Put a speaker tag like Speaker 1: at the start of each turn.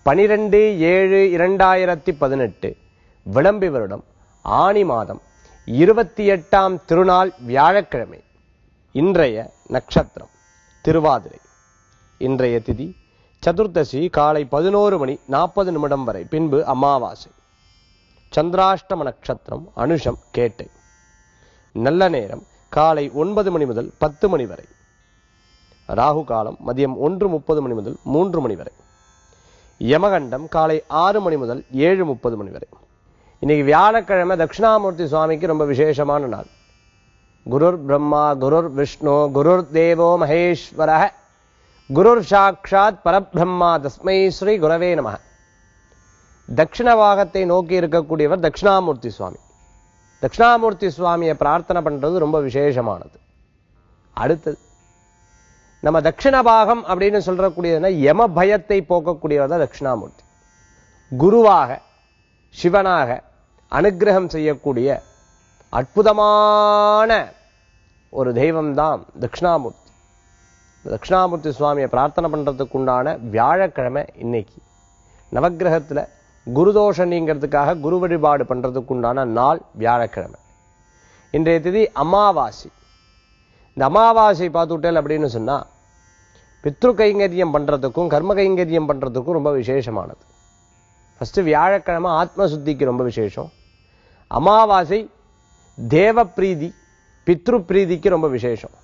Speaker 1: பனிரெண்டு ஏழு இரண்டாயிரத்தி பதினெட்டு விளம்பி வருடம் ஆனி மாதம் இருபத்தி எட்டாம் திருநாள் வியாழக்கிழமை இன்றைய நட்சத்திரம் திருவாதிரை இன்றைய திதி சதுர்தசி காலை பதினோரு மணி நாற்பது நிமிடம் வரை பின்பு அமாவாசை சந்திராஷ்டம நட்சத்திரம் அனுஷம் கேட்டை நல்ல நேரம் காலை ஒன்பது மணி முதல் பத்து மணி வரை ராகு காலம் மதியம் ஒன்று முப்பது மணி முதல் மூன்று மணி வரை யமகண்டம் காலை ஆறு மணி முதல் ஏழு முப்பது மணி வரை இன்னைக்கு வியாழக்கிழமை தட்சிணாமூர்த்தி சுவாமிக்கு ரொம்ப விசேஷமான நாள் குருர் பிரம்மா குருர் விஷ்ணு குருர் தேவோ மகேஸ்வர குருர் சாட்சாத் பரபிரம்மா தஸ்மை ஸ்ரீ குரவே நம தட்சிண பாகத்தை நோக்கி இருக்கக்கூடியவர் தட்சிணாமூர்த்தி சுவாமி தட்சிணாமூர்த்தி சுவாமியை பிரார்த்தனை பண்றது ரொம்ப விசேஷமானது அடுத்தது நம்ம தட்சிண பாகம் அப்படின்னு சொல்றக்கூடியதுன்னா யம பயத்தை போக்கக்கூடியவர் தான் தட்சிணாமூர்த்தி குருவாக சிவனாக அனுக்கிரகம் செய்யக்கூடிய அற்புதமான ஒரு தெய்வம்தான் தட்சிணாமூர்த்தி தட்சிணாமூர்த்தி சுவாமியை பிரார்த்தனை பண்றதுக்கு உண்டான வியாழக்கிழமை இன்னைக்கு நவக்கிரகத்துல குருதோஷம் நீங்கிறதுக்காக குரு வழிபாடு பண்றதுக்கு உண்டான நாள் வியாழக்கிழமை இன்றைய திதி அமாவாசை இந்த அமாவாசை பார்த்துட்டேல் அப்படின்னு சொன்னா பித்ரு கைங்கரியம் பண்றதுக்கும் கர்ம கைங்கரியம் பண்றதுக்கும் ரொம்ப விசேஷமானது ஃபர்ஸ்ட் வியாழக்கிழமை ஆத்ம சுத்திக்கு ரொம்ப விசேஷம் அமாவாசை தேவ பிரீதி பித்ரு பிரீதிக்கு ரொம்ப விசேஷம்